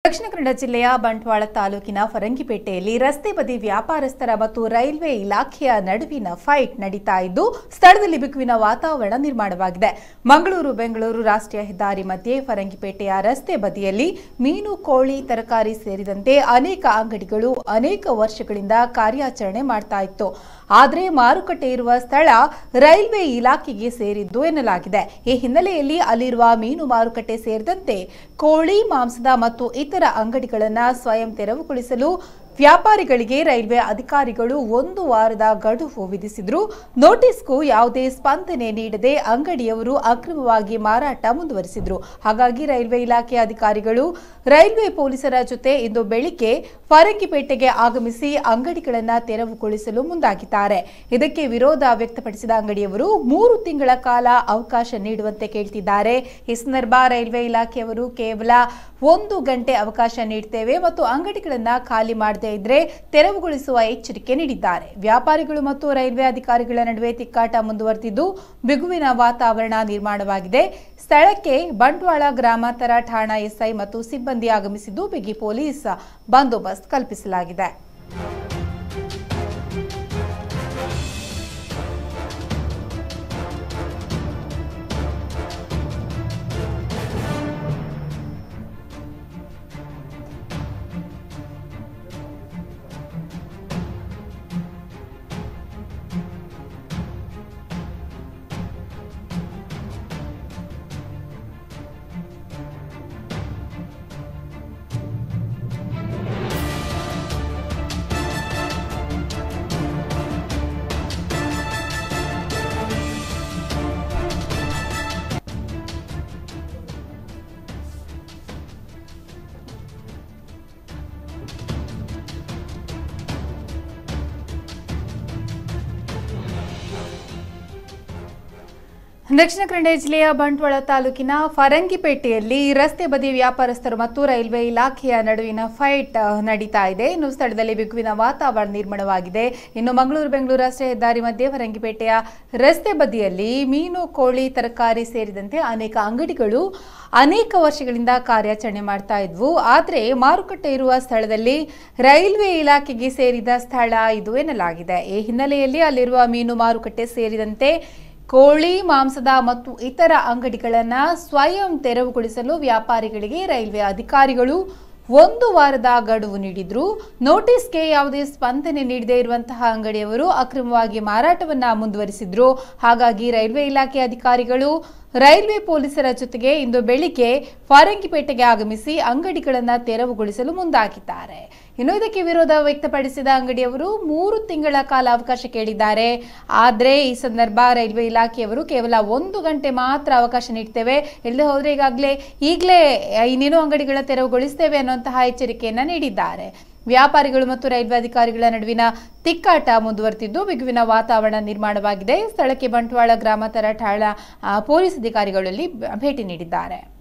ದಕ್ಷಿಣ ಕನ್ನಡ ಜಿಲ್ಲೆಯ ಬಂಟ್ವಾಳ ತಾಲೂಕಿನ ಫರಂಗಿಪೇಟೆಯಲ್ಲಿ ರಸ್ತೆ ಬದಿ ವ್ಯಾಪಾರಸ್ಥರ ಮತ್ತು ರೈಲ್ವೆ ಇಲಾಖೆಯ ನಡುವಿನ ಫೈಟ್ ನಡೀತಾ ಇದ್ದು ಸ್ಥಳದಲ್ಲಿ ಬಿಗುವಿನ ವಾತಾವರಣ ನಿರ್ಮಾಣವಾಗಿದೆ ಮಂಗಳೂರು ಬೆಂಗಳೂರು ರಾಷ್ಟ್ರೀಯ ಹೆದ್ದಾರಿ ಮಧ್ಯೆ ಫರಂಗಿಪೇಟೆಯ ರಸ್ತೆ ಬದಿಯಲ್ಲಿ ಮೀನು ಕೋಳಿ ತರಕಾರಿ ಸೇರಿದಂತೆ ಅನೇಕ ಅಂಗಡಿಗಳು ಅನೇಕ ವರ್ಷಗಳಿಂದ ಕಾರ್ಯಾಚರಣೆ ಮಾಡ್ತಾ ಇತ್ತು ಆದರೆ ಮಾರುಕಟ್ಟೆ ಇರುವ ಸ್ಥಳ ರೈಲ್ವೆ ಇಲಾಖೆಗೆ ಸೇರಿದ್ದು ಎನ್ನಲಾಗಿದೆ ಈ ಹಿನ್ನೆಲೆಯಲ್ಲಿ ಅಲ್ಲಿರುವ ಮೀನು ಮಾರುಕಟ್ಟೆ ಸೇರಿದಂತೆ ಕೋಳಿ ಮಾಂಸದ ಮತ್ತು ಇತರ ಅಂಗಡಿಗಳನ್ನು ಸ್ವಯಂ ತೆರವುಗೊಳಿಸಲು ವ್ಯಾಪಾರಿಗಳಿಗೆ ರೈಲ್ವೆ ಅಧಿಕಾರಿಗಳು ಒಂದು ವಾರದ ಗಡುವು ವಿಧಿಸಿದ್ರು ನೋಟಿಸ್ಗೂ ಯಾವುದೇ ಸ್ಪಂದನೆ ನೀಡದೆ ಅಂಗಡಿಯವರು ಅಕ್ರಮವಾಗಿ ಮಾರಾಟ ಮುಂದುವರಿಸಿದ್ರು ಹಾಗಾಗಿ ರೈಲ್ವೆ ಇಲಾಖೆ ಅಧಿಕಾರಿಗಳು ರೈಲ್ವೆ ಪೊಲೀಸರ ಜೊತೆ ಇಂದು ಬೆಳಿಗ್ಗೆ ಫರಂಗಿಪೇಟೆಗೆ ಆಗಮಿಸಿ ಅಂಗಡಿಗಳನ್ನು ತೆರವುಗೊಳಿಸಲು ಮುಂದಾಗಿದ್ದಾರೆ ಇದಕ್ಕೆ ವಿರೋಧ ವ್ಯಕ್ತಪಡಿಸಿದ ಅಂಗಡಿಯವರು ಮೂರು ತಿಂಗಳ ಕಾಲ ಅವಕಾಶ ನೀಡುವಂತೆ ಕೇಳ್ತಿದ್ದಾರೆ ಈ ಸಂದರ್ಭ ರೈಲ್ವೆ ಇಲಾಖೆಯವರು ಕೇವಲ ಒಂದು ಗಂಟೆ ಅವಕಾಶ ನೀಡ್ತೇವೆ ಮತ್ತು ಅಂಗಡಿಗಳನ್ನ ಖಾಲಿ ಮಾಡದೇ ಇದ್ರೆ ತೆರವುಗೊಳಿಸುವ ಎಚ್ಚರಿಕೆ ನೀಡಿದ್ದಾರೆ ವ್ಯಾಪಾರಿಗಳು ಮತ್ತು ರೈಲ್ವೆ ಅಧಿಕಾರಿಗಳ ನಡುವೆ ತಿಕ್ಕಾಟ ಮುಂದುವರೆದಿದ್ದು ಬಿಗುವಿನ ವಾತಾವರಣ ನಿರ್ಮಾಣವಾಗಿದೆ ಸ್ಥಳಕ್ಕೆ ಬಂಟ್ವಾಳ ಗ್ರಾಮಾಂತರ ಠಾಣಾ ಎಸ್ಐ ಮತ್ತು ಸಿಬ್ಬಂದಿ ಆಗಮಿಸಿದ್ದು ಬಿಗಿ ಪೊಲೀಸ್ ಬಂದೋಬಸ್ತ್ ಕಲ್ಪಿಸಲಾಗಿದೆ ದಕ್ಷಿಣ ಕನ್ನಡ ಜಿಲ್ಲೆಯ ಬಂಟ್ವಾಳ ತಾಲೂಕಿನ ಫರಂಗಿಪೇಟೆಯಲ್ಲಿ ರಸ್ತೆ ಬದಿ ವ್ಯಾಪಾರಸ್ಥರು ಮತ್ತು ರೈಲ್ವೆ ಇಲಾಖೆಯ ನಡುವಿನ ಫೈಟ್ ಆ, ನಡೀತಾ ಇದೆ ಇನ್ನು ಸ್ಥಳದಲ್ಲಿ ಬಿಗುವಿನ ವಾತಾವರಣ ನಿರ್ಮಾಣವಾಗಿದೆ ಇನ್ನು ಮಂಗಳೂರು ಬೆಂಗಳೂರು ರಾಷ್ಟ್ರೀಯ ಹೆದ್ದಾರಿ ಮಧ್ಯೆ ಫರಂಗಿಪೇಟೆಯ ರಸ್ತೆ ಬದಿಯಲ್ಲಿ ಮೀನು ಕೋಳಿ ತರಕಾರಿ ಸೇರಿದಂತೆ ಅನೇಕ ಅಂಗಡಿಗಳು ಅನೇಕ ವರ್ಷಗಳಿಂದ ಕಾರ್ಯಾಚರಣೆ ಮಾಡ್ತಾ ಇದ್ವು ಆದರೆ ಮಾರುಕಟ್ಟೆ ಇರುವ ಸ್ಥಳದಲ್ಲಿ ರೈಲ್ವೆ ಇಲಾಖೆಗೆ ಸೇರಿದ ಸ್ಥಳ ಇದು ಎನ್ನಲಾಗಿದೆ ಈ ಹಿನ್ನೆಲೆಯಲ್ಲಿ ಅಲ್ಲಿರುವ ಮೀನು ಮಾರುಕಟ್ಟೆ ಸೇರಿದಂತೆ ಕೋಳಿ ಮಾಂಸದ ಮತ್ತು ಇತರ ಅಂಗಡಿಗಳನ್ನು ಸ್ವಯಂ ತೆರವುಗೊಳಿಸಲು ವ್ಯಾಪಾರಿಗಳಿಗೆ ರೈಲ್ವೆ ಅಧಿಕಾರಿಗಳು ಒಂದು ವಾರದ ಗಡುವು ನೀಡಿದ್ರು ನೋಟಿಸ್ಗೆ ಯಾವುದೇ ಸ್ಪಂದನೆ ನೀಡದೇ ಇರುವಂತಹ ಅಂಗಡಿಯವರು ಅಕ್ರಮವಾಗಿ ಮಾರಾಟವನ್ನ ಮುಂದುವರಿಸಿದ್ರು ಹಾಗಾಗಿ ರೈಲ್ವೆ ಇಲಾಖೆ ಅಧಿಕಾರಿಗಳು ರೈಲ್ವೆ ಪೊಲೀಸರ ಜೊತೆಗೆ ಇಂದು ಬೆಳಿಗ್ಗೆ ಫಾರಂಗಿಪೇಟೆಗೆ ಆಗಮಿಸಿ ಅಂಗಡಿಗಳನ್ನು ತೆರವುಗೊಳಿಸಲು ಮುಂದಾಗಿದ್ದಾರೆ ಇನ್ನು ಇದಕ್ಕೆ ವಿರೋಧ ವ್ಯಕ್ತಪಡಿಸಿದ ಅಂಗಡಿಯವರು ಮೂರು ತಿಂಗಳ ಕಾಲ ಅವಕಾಶ ಕೇಳಿದ್ದಾರೆ ಆದರೆ ಈ ಸಂದರ್ಭ ರೈಲ್ವೆ ಇಲಾಖೆಯವರು ಕೇವಲ ಒಂದು ಗಂಟೆ ಮಾತ್ರ ಅವಕಾಶ ನೀಡ್ತೇವೆ ಇಲ್ಲದೆ ಹೋದ್ರೆ ಈಗಾಗಲೇ ಈಗಲೇ ಇನ್ನೇನು ಅಂಗಡಿಗಳ ತೆರವುಗೊಳಿಸ್ತೇವೆ ಅನ್ನುವಂತಹ ಎಚ್ಚರಿಕೆಯನ್ನ ನೀಡಿದ್ದಾರೆ ವ್ಯಾಪಾರಿಗಳು ಮತ್ತು ರೈಲ್ವೆ ಅಧಿಕಾರಿಗಳ ನಡುವಿನ ತಿಕ್ಕಾಟ ಮುಂದುವರೆದಿದ್ದು ಬಿಗುವಿನ ವಾತಾವರಣ ನಿರ್ಮಾಣವಾಗಿದೆ ಸ್ಥಳಕ್ಕೆ ಬಂಟ್ವಾಳ ಗ್ರಾಮಾಂತರ ಠಾಣಾ ಆ, ಪೊಲೀಸ್ ಅಧಿಕಾರಿಗಳಲ್ಲಿ ಭೇಟಿ ನೀಡಿದ್ದಾರೆ